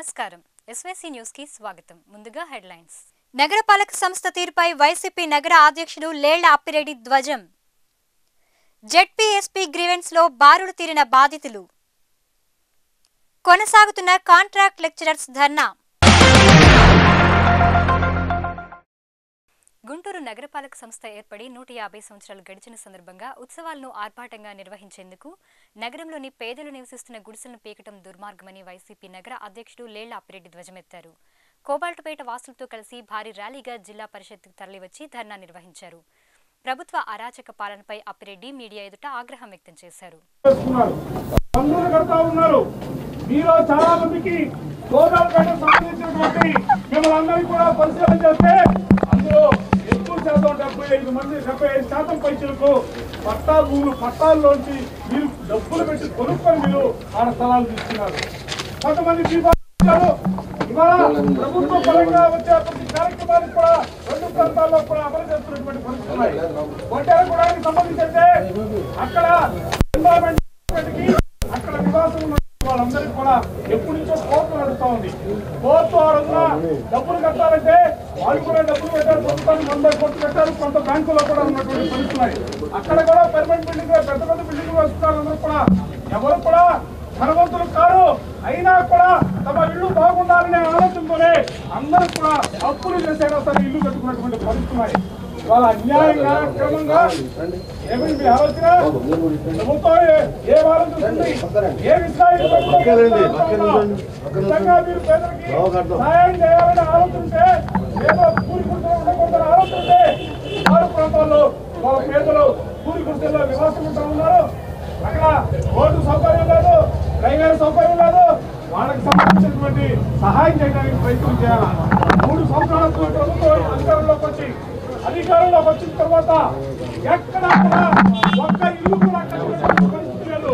నమస్కారం SYC news కి స్వాగతం ముందుగా హెడ్లైన్స్ నగరపాలక సంస్థ తీరుపై వైసీపీ నగర అధ్యక్షుడు లేళ్ల అప్పిరెడ్డి ధ్వజం జెడ్పీఎస్పీ గ్రీవెన్స్ లో బారులు తీరిన బాధితులు కొనసాగుతున్న కాంట్రాక్ట్ లెక్చరర్స్ ధర్నా గుంటూరు నగరపాలక సంస్థ ఏర్పడి నూట యాభై సంవత్సరాలు గడిచిన సందర్భంగా ఉత్సవాలను ఆర్భాటంగా నిర్వహించేందుకు నగరంలోని పేదలు నివసిస్తున్న గుడిసెలను పీకటం దుర్మార్గమని వైసీపీ నగర అధ్యక్షుడు లేళ్ల అప్పిరెడ్డి ధ్వజమెత్తారు కోబాల్టుపేట వాసులతో కలిసి భారీ ర్యాలీగా జిల్లా పరిషత్కు తరలివచ్చి ధర్నా నిర్వహించారు ప్రభుత్వ అరాచక పాలనపై అప్పిరెడ్డి మీడియా ఎదుట ఆగ్రహం వ్యక్తం చేశారు చేస్తున్నారు పన్నులు కడతా ఉన్నారు మీలో చాలా మందికి గోదావరిపేట సంబంధించినటువంటి మిమ్మల్ని అందరికీ కూడా పరిశీలన చేస్తే అందులో ఎక్కువ శాతం డెబ్బై ఐదు మంది డెబ్బై ఐదు శాతం పైసలకు పట్టా భూములు పట్టాల్లోంచి మీరు డబ్బులు పెట్టి కొనుక్కొని మీరు ఆడ స్థలాలు తీసుకున్నారు కొంతమంది దీపాలు ఇవాళ ప్రభుత్వ పరంగా వచ్చే ప్రతి కార్యక్రమానికి కూడా రెండు ప్రాంతాల్లో కూడా అమలు చేస్తున్నటువంటి పరిస్థితులు ఉన్నాయి ఒంటరిగూడానికి సంబంధించి అయితే అక్కడ ఎన్విరాన్మెంట్ కి అక్కడ నివాసం ఉన్న వాళ్ళందరికీ కూడా ఎప్పటి నుంచో కోర్టు నడుస్తా ఉంది కోర్టు ఆ రోజున డబ్బులు కట్టాలంటే వాళ్ళు కూడా డబ్బులు పెట్టారు ప్రభుత్వానికి వంద కోట్లు కట్టారు కొంత బ్యాంకులో కూడా ఉన్నటువంటి పరిస్థితులు ఉన్నాయి అక్కడ కూడా పెర్మనెంట్ బిల్డింగ్ పెద్ద పెద్ద బిల్డింగ్ వస్తున్నారు అందరూ కూడా ఎవరు కూడా ధనవంతులు కారు అయినా కూడా తమ ఇల్లు బాగుండాలనే ఆలోచనతోనే అందరూ కూడా అప్పులు చేసేలా సరే ఇల్లు కట్టుకున్నటువంటి పరిస్థితులు ఉన్నాయి వాళ్ళ అన్యాయంగా క్రమంగా ఏమి మీ ఆలోచన ప్రభుత్వం ఏ- ఏ ఆలోచిస్తుంది ఏ విషయాన్ని నిజంగా మీరు పేదలకి సహాయం చేయాలని ఆలోచింటే ఏదో కూలి గుర్తులు ఉండకూడదని ఆలోచింటే ఆరు ప్రాంతాల్లో వాళ్ళ పేదలు కూలి గుర్తుల్లో నివాసం ఉంటా ఉన్నారు అక్కడ రోడ్డు సౌకర్యం లేదు డ్రైనేజ్ సౌకర్యం లేదు వాళ్ళకి సంబంధించినటువంటి సహాయం చేయడానికి ప్రయత్నం చేయాలి మూడు సంవత్సరాల ప్రభుత్వం అధికారంలోకి వచ్చి అధికారంలోకి వచ్చిన తర్వాత ఎక్కడ కూడా ఒక్క ఇల్లు కూడా కట్టినటువంటి పరిస్థితి లేదు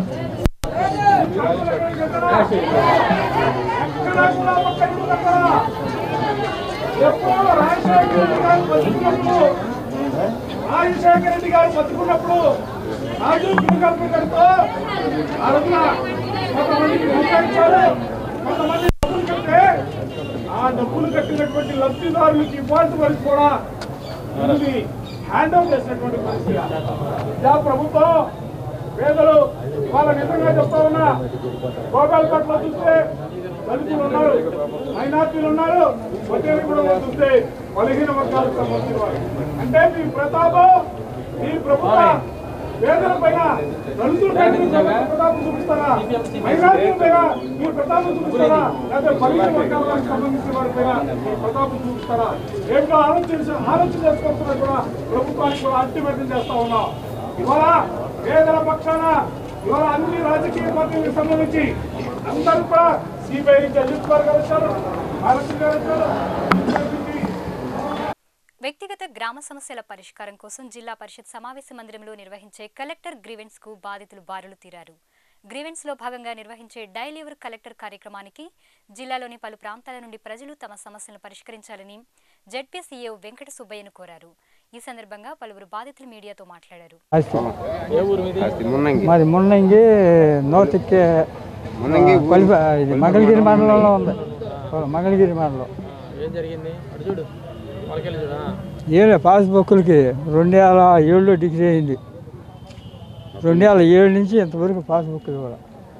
ఎక్కడ కూడా ఒక్క ఇల్లు కట్టరా ఎప్పుడో రాజశేఖర రెడ్డి గారు బతుకున్నప్పుడు రాజశేఖర రెడ్డి గారు బతుకున్నప్పుడు రాజు గిరికల్పతో ఆ రోజున కొంతమందికి ఉపయోగించారు కొంతమంది డబ్బులు కడితే ఆ డబ్బులు కట్టినటువంటి లబ్ధిదారులకి ఇవ్వాల్సిన వరకు కూడా ఇది హ్యాండ్ ఓవర్ చేసినటువంటి పరిస్థితి ఇదా ప్రభుత్వం పేదలు వాళ్ళ నిజంగా చెప్తా ఉన్నా గోపాలపట్ల చూస్తే దళితులు ఉన్నారు మైనార్టీలు ఉన్నారు కూడా చూస్తే బలహీన వర్గాలకు సంబంధించిన వారు అంటే మీ ప్రతాపం మీ ప్రభుత్వ పేదల పైన దళితుల పైన మీ ప్రతాపం చూపిస్తారా మైనార్టీల పైన మీ ప్రతాపం చూపిస్తారా లేదా బలహీన వర్గాలకు సంబంధించిన వారి పైన మీ ప్రతాపం చూపిస్తారా ఏంటో ఆలోచించి ఆలోచన చేసుకోవాల్సిన కూడా ప్రభుత్వానికి కూడా అల్టిమేటం చేస్తా ఉన్నాం ఇవాళ పేదల పక్షాన ఇవాళ అన్ని రాజకీయ పార్టీలకు సంబంధించి అందరూ కూడా సిబిఐ నుంచి అజిత్ కుమార్ గారు వచ్చారు భారతి గారు వచ్చారు బీజేపీ వ్యక్తిగత గ్రామ సమస్యల పరిష్కారం కోసం జిల్లా పరిషత్ సమావేశ మందిరంలో నిర్వహించే కలెక్టర్ గ్రీవెన్స్ కు బాధితులు బారులు తీరారు గ్రీవెన్స్ లో భాగంగా నిర్వహించే డైలీవర్ కలెక్టర్ కార్యక్రమానికి జిల్లాలోని పలు ప్రాంతాల నుండి ప్రజలు తమ సమస్యలను పరిష్కరించాలని జెడ్పీ సీఏ వెంకట సుబ్బయ్యను కోరారు ఈ సందర్భంగా పలువురు బాధితులు మీడియాతో మాట్లాడారు అది మున్నంగి మాది మున్నంగి నోతిక్కే కొలిప ఇది మంగళగిరి మండలంలో ఉంది మంగళగిరి మండలం ఏం జరిగింది అటు చూడు వాళ్ళకెళ్ళి చూడా ఏలే పాస్బుక్లకి రెండు వేల ఏడులో డిగ్రీ అయింది రెండు వేల ఏడు నుంచి ఇంతవరకు పాస్బుక్లు కూడా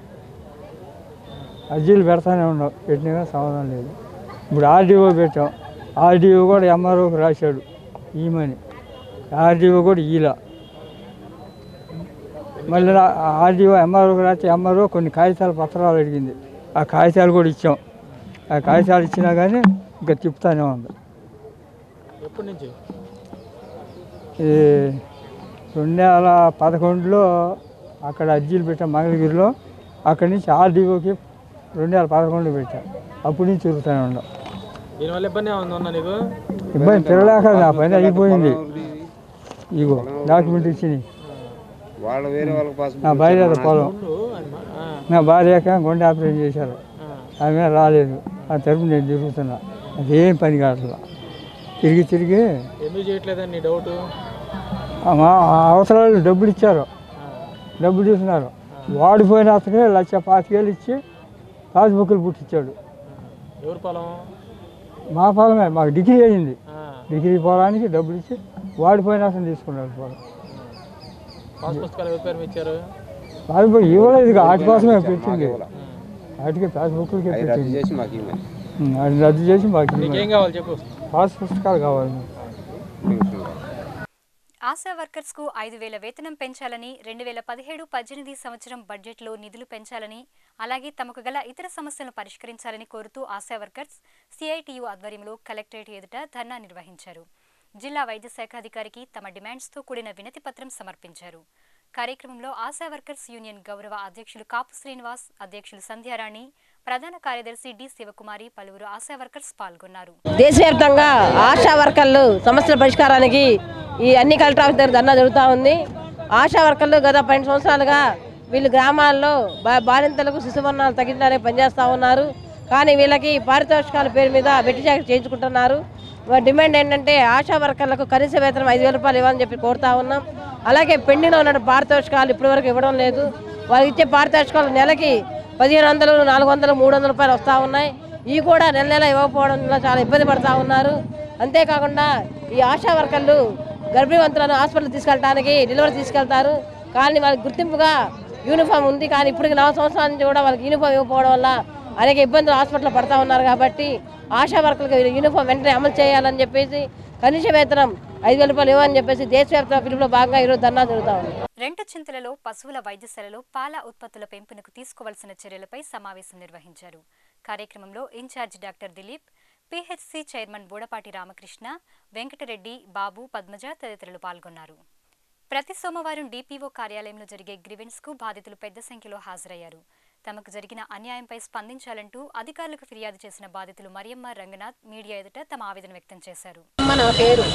అర్జీలు పెడతానే ఉన్నాం పెట్టినా సమాధానం లేదు ఇప్పుడు ఆర్డీఓ పెట్టాం ఆర్డీఓ కూడా ఎంఆర్ఓకి రాశాడు ఈమని ఆర్డీఓ కూడా ఈలా మళ్ళీ ఆర్డీఓ ఎంఆర్ఓకి రాస్తే ఎంఆర్ఓ కొన్ని కాగితాల పత్రాలు అడిగింది ఆ కాగితాలు కూడా ఇచ్చాం ఆ కాగితాలు ఇచ్చినా కానీ ఇంకా తిప్పుతానే ఉంది ఎప్పటి నుంచి ఈ రెండు వేల పదకొండులో అక్కడ అర్జీలు పెట్టాం మంగళగిరిలో అక్కడి నుంచి ఆర్డీఓకి రెండు వేల పదకొండులో పెట్టాం అప్పటి నుంచి తిరుగుతూనే ఉన్నాం దీనివల్ల ఇబ్బంది ఏమైంది ఉన్నా నీకు ఇబ్బంది తిరగలేక నా పని అయిపోయింది ఇగో డాక్యుమెంట్ ఇచ్చినాయి వాళ్ళు వేరే వాళ్ళకి పాస్ నా భార్య పొలం ఉండు అని మా- ఆ, నా భార్యక గుండె ఆపరేషన్ చేశారు ఆ. ఆమె రాలేదు ఆ తరపు నేను తిరుగుతున్నా అదేం పని కాదు తిరిగి తిరిగి ఎందుకు చేయట్లేదని నీ డౌట్ ఆ మా ఆ అవసరాలు డబ్బులు ఇచ్చారు డబ్బులు తీసుకున్నారు వాడిపోయిన అతనే లక్ష పాతికేలు ఇచ్చి పాస్బుక్లు పుట్టించాడు ఎవరి పొలం మా పొలమే మాకు డిగ్రీ అయింది ఆ, డిగ్రీ పొలానికి డబ్బులు ఇచ్చి వాడిపోయినా అసలు తీసుకున్నారు పొలం పాస్ పుస్తకాలు ఎవరి పేరు మీద ఇచ్చారు వాడిపోయి ఇవ్వలేదు ఇక వాటి కోసమే పెట్టింది ఇవ్వలా. వాటికి పాస్బుక్లకి అవి రద్దు పెట్టింది చేసి మాకు ఇవ్వండి ఉం, అది రద్దు చేసి మాకు ఇవ్వండి. నీకేం కావాలి చెప్పు పాస్ పుస్తకాలు కావాలి పెన్షన్ కావాలి. ఆశా వర్కర్స్కు ఐదు వేల వేతనం పెంచాలని రెండు వేల పదిహేడు పద్దెనిమిది సంవత్సరం బడ్జెట్లో నిధులు పెంచాలని అలాగే తమకు గల ఇతర సమస్యలను పరిష్కరించాలని కోరుతూ ఆశా వర్కర్స్ సిఐటియు ఆధ్వర్యంలో కలెక్టరేట్ ఎదుట ధర్నా నిర్వహించారు జిల్లా వైద్య శాఖ అధికారికి తమ డిమాండ్స్తో కూడిన వినతి పత్రం సమర్పించారు కార్యక్రమంలో ఆశా వర్కర్స్ యూనియన్ గౌరవ అధ్యక్షులు కాపు శ్రీనివాస్ అధ్యక్షులు సంధ్యారాణి ప్రధాన కార్యదర్శి డి శివకుమారి పలువురు ఆశా వర్కర్స్ పాల్గొన్నారు దేశవ్యాప్తంగా ఆశా వర్కర్లు సమస్యల పరిష్కారానికి ఈ అన్ని కలెక్టర్ ఆఫీస్ దగ్గర ధర్నా జరుగుతూ ఉంది ఆశా వర్కర్లు గత పన్నెండు సంవత్సరాలుగా వీళ్ళు గ్రామాల్లో బా బాలింతలకు శిశువర్ణాలు తగ్గించడానికి పనిచేస్తూ ఉన్నారు కానీ వీళ్ళకి పారితోషికాల పేరు మీద వెట్టి చాకరీ చేయించుకుంటున్నారు వాళ్ళ డిమాండ్ ఏంటంటే ఆశా వర్కర్లకు కనీస వేతనం ఐదు వేల రూపాయలు ఇవ్వాలని చెప్పి కోరుతా ఉన్నాం అలాగే పెండింగ్లో ఉన్న పారితోషికాలు ఇప్పటివరకు ఇవ్వడం లేదు వాళ్ళకి ఇచ్చే పారితోషికాలు నెలకి పదిహేను వందలు నాలుగు వందలు మూడు వందల రూపాయలు వస్తూ ఉన్నాయి ఇవి కూడా నెల నెల ఇవ్వకపోవడం వల్ల చాలా ఇబ్బంది పడుతూ ఉన్నారు అంతేకాకుండా ఈ ఆశా వర్కర్లు గర్భిణీవంతులను హాస్పిటల్ తీసుకెళ్ళడానికి డెలివరీ తీసుకెళ్తారు కానీ వాళ్ళకి గుర్తింపుగా యూనిఫామ్ ఉంది కానీ ఇప్పటికి నాలుగు సంవత్సరాల నుంచి కూడా వాళ్ళకి యూనిఫామ్ ఇవ్వకపోవడం వల్ల అనేక ఇబ్బందులు హాస్పిటల్లో పడతా ఉన్నారు కాబట్టి ఆశా వర్కర్లకు యూనిఫామ్ వెంటనే అమలు చేయాలని చెప్పేసి కనీస వేతనం ఐదు వేల రూపాయలు ఇవ్వని చెప్పేసి దేశవ్యాప్త పిలుపులో భాగంగా ఈరోజు ధర్నా జరుగుతూ ఉంది రెంటు చింతలలో పశువుల వైద్యశాలలో పాల ఉత్పత్తుల పెంపునకు తీసుకోవాల్సిన చర్యలపై సమావేశం నిర్వహించారు కార్యక్రమంలో incharge doctor Dileep PHC chairman Boodapati Ramakrishna Venkatareddy Babu Padmaja తదితరులు పాల్గొన్నారు ప్రతి సోమవారం డిపిఓ కార్యాలయంలో జరిగే గ్రివెన్స్ కు బాధితులు పెద్ద సంఖ్యలో హాజరయ్యారు తమకు జరిగిన అన్యాయంపై స్పందించాలంటూ అధికారులకు ఫిర్యాదు చేసిన బాధితులు మరియమ్మ రంగనాథ్ మీడియా ఎదుట తమ ఆవేదన వ్యక్తం చేశారు మన పేరు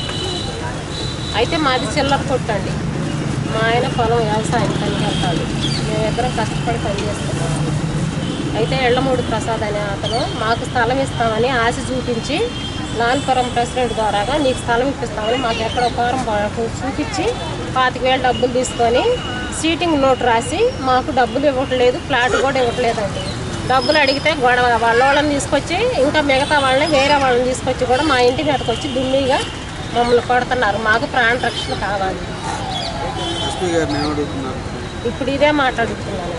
అయితే మాది చిల్లర కొట్టండి మా ఆయన పొలం వ్యవసాయం పనికి వెళ్తాడు మేము ఇద్దరం కష్టపడి పని చేస్తున్నాం అయితే ఎళ్ళమూడి ప్రసాద్ అనే అతను మాకు స్థలం ఇస్తామని ఆశ చూపించి నాన్పురం ప్రెసిడెంట్ ద్వారాగా నీకు స్థలం ఇప్పిస్తామని మాకు ఎక్కడ ఫారం మాకు చూపించి పాతిక వేలు డబ్బులు తీసుకొని సీటింగ్ నోట్ రాసి మాకు డబ్బులు ఇవ్వట్లేదు ఫ్లాట్ కూడా ఇవ్వట్లేదండి డబ్బులు అడిగితే గొడవ వాళ్ళ వాళ్ళని తీసుకొచ్చి ఇంకా మిగతా వాళ్ళని వేరే వాళ్ళని తీసుకొచ్చి కూడా మా ఇంటి మీదకి వచ్చి దుమ్మిగా మమ్మల్ని కొడుతున్నారు మాకు ప్రాణ రక్షణ కావాలి ఇప్పుడు ఇదే మాట్లాడుతున్నాను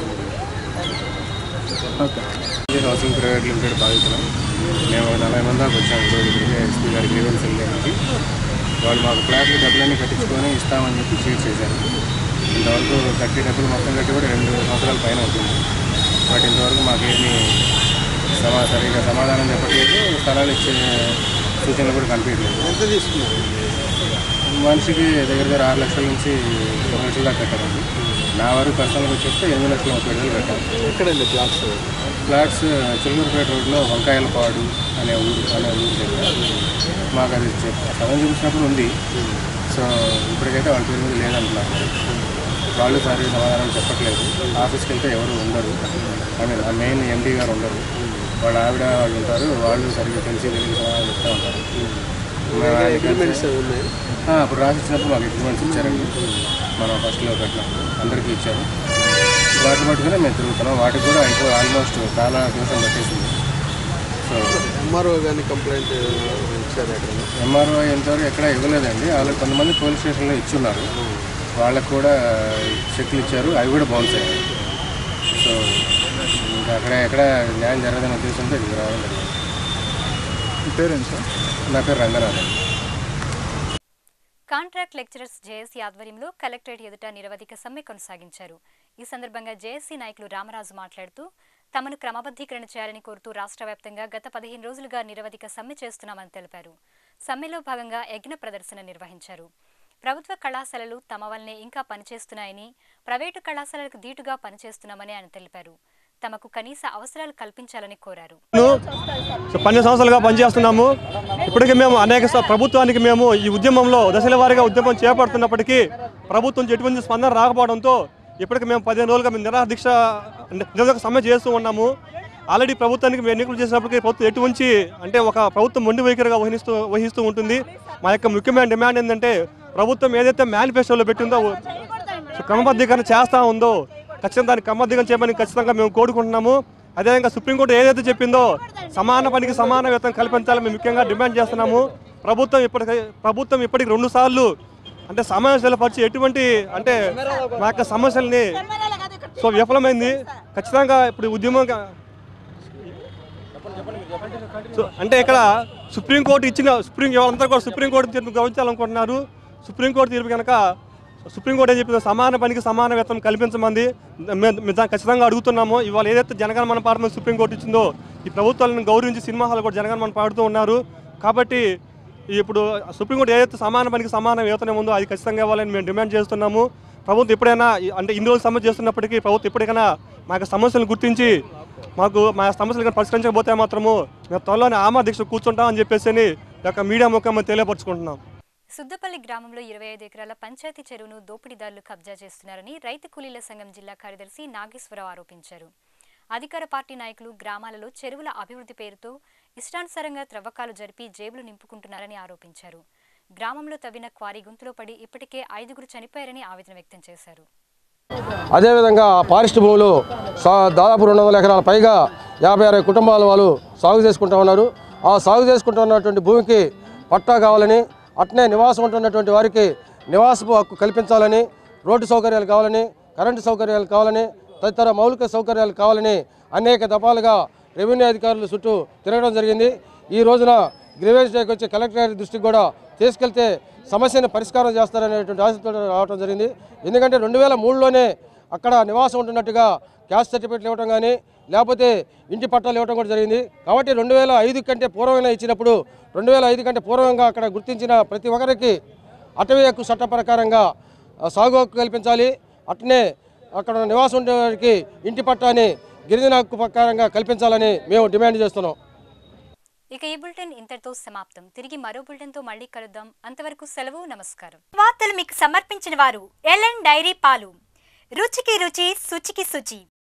ఇది హౌసింగ్ ప్రైవేట్ లిమిటెడ్ బాధితులం మేము ఒక నలభై మంది దాకా వచ్చాము ఈరోజు ఇక్కడికి ఎస్పీ గారి గ్రీవెన్స్ వెళ్ళడానికి వాళ్ళు మాకు ఫ్లాట్లు డబ్బులన్నీ కట్టించుకొని ఇస్తామని చెప్పి షీట్ చేశారు ఇంతవరకు కట్టి డబ్బులు మొత్తం కట్టి కూడా రెండు సంవత్సరాల పైన అవుతుంది బట్ ఇంతవరకు మాకేమీ సమా సరిగా సమాధానం చెప్పట్లేదు స్థలాలు ఇచ్చే సూచనలు కూడా కనిపించలేదు ఎంత తీసుకున్నారు మనిషికి దగ్గర దగ్గర ఆరు లక్షల నుంచి ఒక లక్షల దాకా కట్టాలండి నా వరకు పర్సనల్గా వచ్చేస్తే ఎనిమిది లక్షల ముప్పై వేలు కట్టాలి ఎక్కడండి ఫ్లాట్స్ ఫ్లాట్స్ చిలుకూరుపేట రోడ్లో వంకాయలపాడు అనే ఊరు అనే ఊరు దగ్గర మాకు అది చెప్- స్థలం చూపించినప్పుడు ఉంది సో ఇప్పటికైతే వాళ్ళ పేరు మీద లేదంటున్నారు వాళ్ళు సరి సమాధానం చెప్పట్లేదు ఆఫీస్కి వెళ్తే ఎవరు ఉండరు ఐ మీన్ ఆ మెయిన్ ఎండీ గారు ఉండరు వాళ్ళ ఆవిడ వాళ్ళు ఉంటారు వాళ్ళు సరిగ్గా తెలిసి తెలియని సమాధానం చెప్తూ ఉంటారు మేము ఆయనకి ఉన్నాయి ఆ, అప్పుడు రాసి ఇచ్చినప్పుడు మాకు అగ్రిమెంట్స్ ఇచ్చారండి మనం ఫస్ట్లో పెట్టినప్పుడు అందరికీ ఇచ్చారు వాటిని పట్టుకునే మేము తిరుగుతున్నాం వాటికి కూడా అయిపో ఆల్మోస్ట్ చాలా ദിവసం పట్టేసింది సో ఎంఆర్ఓ కానీ కంప్లైంట్ ఇచ్చారు ఎక్కడ ఎంఆర్ఓ ఎంతవరకు ఎక్కడ ఇవ్వలేదండి వాళ్ళు కొంతమంది పోలీస్ స్టేషన్లో ఇచ్చున్నారు వాళ్ళకు కూడా చెక్లు ఇచ్చారు అవి కూడా బౌన్స్ అయ్యాయి సో ఇంకా అక్కడ ఎక్కడ న్యాయం జరగదనే ఉద్దేశంతో ఇది రావడం జరిగింది పేరెంట్స్ సార్ నా పేరు రంగనాథ్ కాంట్రాక్ట్ లెక్చరర్స్ జేఏసీ ఆధ్వర్యంలో కలెక్టరేట్ ఎదుట నిరవధిక సమ్మె కొనసాగించారు ఈ సందర్భంగా జేఏసీ నాయకులు రామరాజు మాట్లాడుతూ తమను క్రమబద్ధీకరణ చేయాలని కోరుతూ రాష్ట్ర వ్యాప్తంగా గత పదిహేను రోజులుగా నిరవధిక సమ్మె చేస్తున్నామని తెలిపారు సమ్మెలో భాగంగా యజ్ఞ ప్రదర్శన నిర్వహించారు ప్రభుత్వ కళాశాలలు తమ వల్లనే ఇంకా పనిచేస్తున్నాయని ప్రైవేటు కళాశాలలకు ధీటుగా పనిచేస్తున్నామని ఆయన తెలిపారు తమకు కనీస అవసరాలు కల్పించాలని కోరారు సో పన్నెండు సంవత్సరాలుగా పనిచేస్తున్నాము ఇప్పటికీ మేము అనేక స- ప్రభుత్వానికి మేము ఈ ఉద్యమంలో దశల వారీగా ఉద్యమం చేపడుతున్నప్పటికీ ప్రభుత్వం నుంచి ఎటువంటి స్పందన రాకపోవడంతో ఇప్పటికి మేము పదిహేను రోజులుగా మేము నిరాహార దీక్ష నిరోధక సమ్మె చేస్తూ ఉన్నాము ఆల్రెడీ ప్రభుత్వానికి మేము ఎన్నికలు చేసినప్పటికీ ప్రభుత్వం ఎటువంటి అంటే ఒక ప్రభుత్వం మొండి వైఖరిగా వహిస్తూ వహిస్తూ ఉంటుంది మా యొక్క ముఖ్యమైన డిమాండ్ ఏంటంటే ప్రభుత్వం ఏదైతే మేనిఫెస్టోలో పెట్టిందో సో క్రమబద్ధీకరణ చేస్తూ ఉందో ఖచ్చితంగా దాన్ని క్రమబద్ధీకరణ చేయమని ఖచ్చితంగా మేము కోరుకుంటున్నాము అదేవిధంగా సుప్రీంకోర్టు ఏదైతే చెప్పిందో సమాన పనికి సమాన వేతనం కల్పించాలని మేము ముఖ్యంగా డిమాండ్ చేస్తున్నాము ప్రభుత్వం ఇప్పటికి ప్రభుత్వం ఇప్పటికి రెండు సార్లు అంటే సమావేశాలు పరిచి ఎటువంటి అంటే మా యొక్క సమస్యల్ని సో విఫలమైంది ఖచ్చితంగా ఇప్పుడు ఈ ఉద్యమం సో అంటే ఇక్కడ సుప్రీంకోర్టు ఇచ్చిన సుప్రీం వాళ్ళంతా కూడా సుప్రీంకోర్టు తీర్పు గౌరవించాలనుకుంటున్నారు సుప్రీంకోర్టు తీర్పు కనుక సుప్రీంకోర్టు ఏం చెప్పింది సమాన పనికి సమాన వేతనం కల్పించమంది మేము మేము దాన్ని ఖచ్చితంగా అడుగుతున్నాము ఇవాళ ఏదైతే జనగణమన పాడమని సుప్రీంకోర్టు ఇచ్చిందో ఈ ప్రభుత్వాలను గౌరవించి సినిమా హాల్ కూడా జనగణమన పాడుతూ ఉన్నారు కాబట్టి ఇప్పుడు సుప్రీంకోర్టు ఏదైతే సమాన పనికి సమాన వేతనం ఉందో అది ఖచ్చితంగా ఇవ్వాలని మేము డిమాండ్ చేస్తున్నాము ప్రభుత్వం ఎప్పుడైనా ఈ- అంటే ఇన్ని రోజులు సమస్య చేస్తున్నప్పటికీ ప్రభుత్వం ఎప్పటికైనా మా యొక్క సమస్యలను గుర్తించి మాకు మా సమస్యలు కానీ పరిష్కరించకపోతే మాత్రము మేము త్వరలోనే ఆమా దీక్ష కూర్చుంటామని చెప్పేసి అని ఈ యొక్క మీడియా ముఖ్యంగా తెలియపరచుకుంటున్నాం సుద్దపల్లి గ్రామంలో ఇరవై ఐదు ఎకరాల పంచాయతీ చెరువును దోపిడీదారులు కబ్జా చేస్తున్నారని రైతు కూలీల సంఘం జిల్లా కార్యదర్శి నాగేశ్వరరావు ఆరోపించారు అధికార పార్టీ నాయకులు గ్రామాలలో చెరువుల అభివృద్ధి పేరుతో ఇష్టానుసారంగా త్రవ్వకాలు జరిపి జేబులు నింపుకుంటున్నారని ఆరోపించారు గ్రామంలో తవ్విన క్వారీ గుంతలో పడి ఇప్పటికే ఐదుగురు చనిపోయారని ఆవేదన వ్యక్తం చేశారు అదేవిధంగా ఫారెస్ట్ భూములు సా దాదాపు రెండు వందల ఎకరాల పైగా యాభై అరవై కుటుంబాల వాళ్ళు సాగు చేసుకుంటూ ఉన్నారు ఆ సాగు చేసుకుంటున్నటువంటి భూమికి పట్టా కావాలని అట్నే నివాసం ఉంటున్నటువంటి వారికి నివాసపు హక్కు కల్పించాలని రోడ్డు సౌకర్యాలు కావాలని కరెంటు సౌకర్యాలు కావాలని తదితర మౌలిక సౌకర్యాలు కావాలని అనేక దఫాలుగా రెవెన్యూ అధికారులు చుట్టూ తిరగడం జరిగింది ఈ రోజున గ్రీవెన్స్ డేకి వచ్చి కలెక్టర్ దృష్టికి కూడా తీసుకెళ్తే సమస్యను పరిష్కారం చేస్తారనేటువంటి ఆశతో రావడం జరిగింది ఎందుకంటే రెండు వేల మూడులోనే అక్కడ నివాసం ఉంటున్నట్టుగా క్యాస్ట్ సర్టిఫికేట్లు ఇవ్వడం కానీ లేకపోతే ఇంటి పట్టాలు ఇవ్వడం కూడా జరిగింది కాబట్టి రెండు వేల ఐదు కంటే పూర్వమైనా ఇచ్చినప్పుడు రెండు వేల ఐదు కంటే పూర్వంగా అక్కడ గుర్తించిన ప్రతి ఒక్కరికి అటవీ హక్కు చట్ట ప్రకారంగా ఆ, సాగు హక్కు కల్పించాలి అట్నే అక్కడ నివాసం ఉండే వారికి ఇంటి పట్టాని గిరిజన హక్కు ప్రకారంగా కల్పించాలని మేము డిమాండ్ చేస్తున్నాం ఇక ఈ బులెటిన్ ఇంతటితో సమాప్తం తిరిగి మరో బులెటిన్తో మళ్ళీ కలుద్దాం అంతవరకు సెలవు నమస్కారం వార్తలు మీకు సమర్పించిన వారు ఎల్ఎన్ డైరీ పాలు రుచికి రుచి శుచికి శుచి